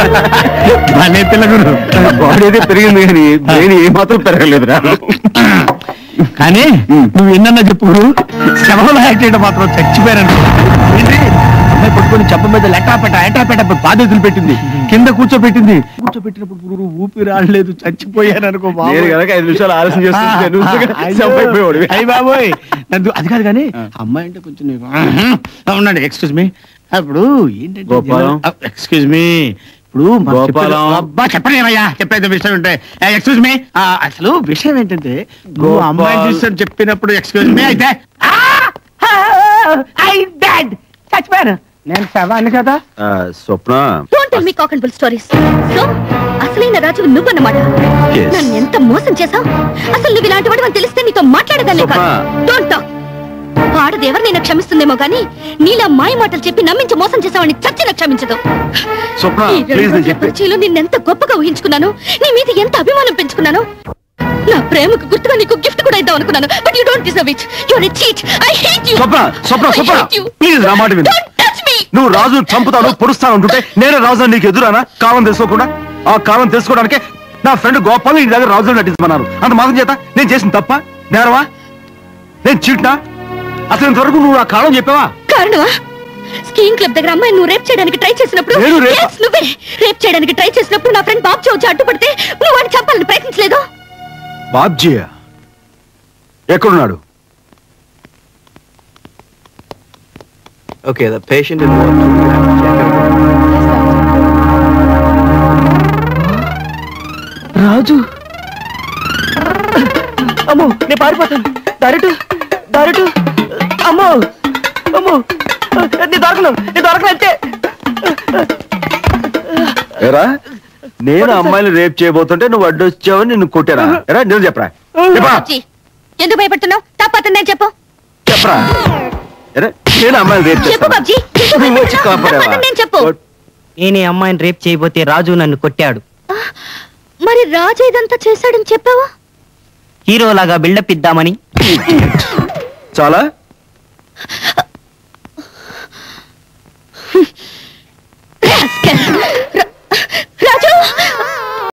భలే పిల్లగురు బాడీ అయితే పెరిగింది కానీ బ్రెయిన్ ఏ మాత్రం పెరగలేదురా కానీ నువ్వు ఎన్నన్నా చెప్పు గురు శవంలో యాక్ట్ చేయడం మాత్రం చచ్చిపోయాను ఏంటి అమ్మాయి పట్టుకొని చెప్ప మీద లెటాపెట ఎటాపెట బాధ్యతలు పెట్టింది కింద కూర్చోబెట్టింది కూర్చోబెట్టినప్పుడు గురు ఊపిరి ఆడలేదు చచ్చిపోయాను అనుకో బాబోయ్. నేను కనుక ఐదు నిమిషాలు ఆలస్యం చేస్తుంటే నువ్వు కనుక అయ్యో. జంప్ అయిపోయేవాడివి. అయ్య బాబోయ్ నన్ను- అది కాదు కానీ అమ్మాయి అంటే కొంచెం నీకు ఉండండి ఎక్స్క్యూజ్ మీ ఇప్పుడు ఏంటంటే గోపాలం. ఎక్స్క్యూజ్ మీ ఇప్పుడు మనం గోపాలం. చెప్పేది- అబ్బా చెప్పండి ఏమయ్యా చెప్పేది విషయం ఉంటే ఎక్స్క్యూజ్ మీ అసలు విషయం ఏంటంటే నువ్వు గోపాల్. అమ్మాయి చూసాను చెప్పినప్పుడు ఎక్స్క్యూజ్ మీ అయితే ఐ డెడ్ చచ్చిపోయాను నేను శవాన్ని కదా ఆ, Swapna don't tell me cock and bull stories so అసలైన రాజు నువ్వన్నమాట Yes. నన్ను ఎంత మోసం చేశావు అసలు నువ్వు ఇలాంటి వాడు తెలిస్తే నీతో మాట్లాడేదాన్ని కాదు స్వప్న. డోంట్ టాక్ ఆడది ఎవరినైనా క్షమిస్తుందేమో గానీ నీలా మాయ మాటలు చెప్పి నమ్మించి మోసం చేసావని చచ్చిన క్షమించదు స్వప్న ఈ రెండు ప్లీజ్ నేను రోజుల చెప్పి పరిచయంలో నిన్నెంత గొప్పగా ఊహించుకున్నాను నీ మీద ఎంత అభిమానం పెంచుకున్నాను నా ప్రేమకు గుర్తుగా నీకు గిఫ్ట్ కూడా ఇద్దాం అనుకున్నాను but you don't deserve it you are a cheat I hate you Swapna Swapna Swapna please నా మాట విను డోంట్ టచ్ మీ నువ్వు రాజు చంపుతాను పొడుస్తాను అంటుంటే నేనే రాజు నీకు ఎదురానా కాలం తెలుసుకోకుండా ఆ కాలం తెలుసుకోవడానికే నా ఫ్రెండ్ గోపాల్ నీ దగ్గర రాజు నటించమన్నారు అంత మాత్రం చేత నేను చేసిన తప్ప నేరవా నేను చీట్నా అసలు ఇంతవరకు నువ్వు ఆ కాలం చెప్పావా కారణమా స్కీయింగ్ క్లబ్ దగ్గర అమ్మాయి నువ్వు రేప్ చేయడానికి ట్రై చేసినప్పుడు నేను రేపా? Yes, నువ్వే రేప్ చేయడానికి ట్రై చేసినప్పుడు నా ఫ్రెండ్ బాబు వచ్చి అడ్డుపడితే నువ్వు వాడిని చంపాలని ప్రయత్నించలేదు బాబ్జీ ఎక్కడున్నాడు Okay, the patient is more. You have to check her. రాజు అమ్మో నేను పారిపోతాను దారిటు దారిటు అమ్మో అమ్మో నీ దొరకను నీ దొరకనంటే ఎరా నేను అమ్మాయిని రేప్ చేయబోతుంటే నువ్వు అడ్డొచ్చావని నిన్ను కొట్టారా ఎరా నేను చెప్పరా చెప్పరా బాబ్జీ, ఎందుకు భయపడుతున్నావు తప్పతని నేను చెప్పు చెప్పరా ఎరా నేను అమ్మాయిని రేప్ చెప్పు చేస్తాను బాబ్జీ ఎందుకు నువ్వు వచ్చి భయపడుతున్నావు? కాపాడావా? తప్పతని నేను చెప్పు నేను ఈ అమ్మాయిని రేప్ చేయబోతే రాజు నన్ను కొట్టాడు మరి రాజు ఇదంతా చేశాడని చెప్పావా హీరోలాగా బిల్డప్ ఇద్దామని చాలా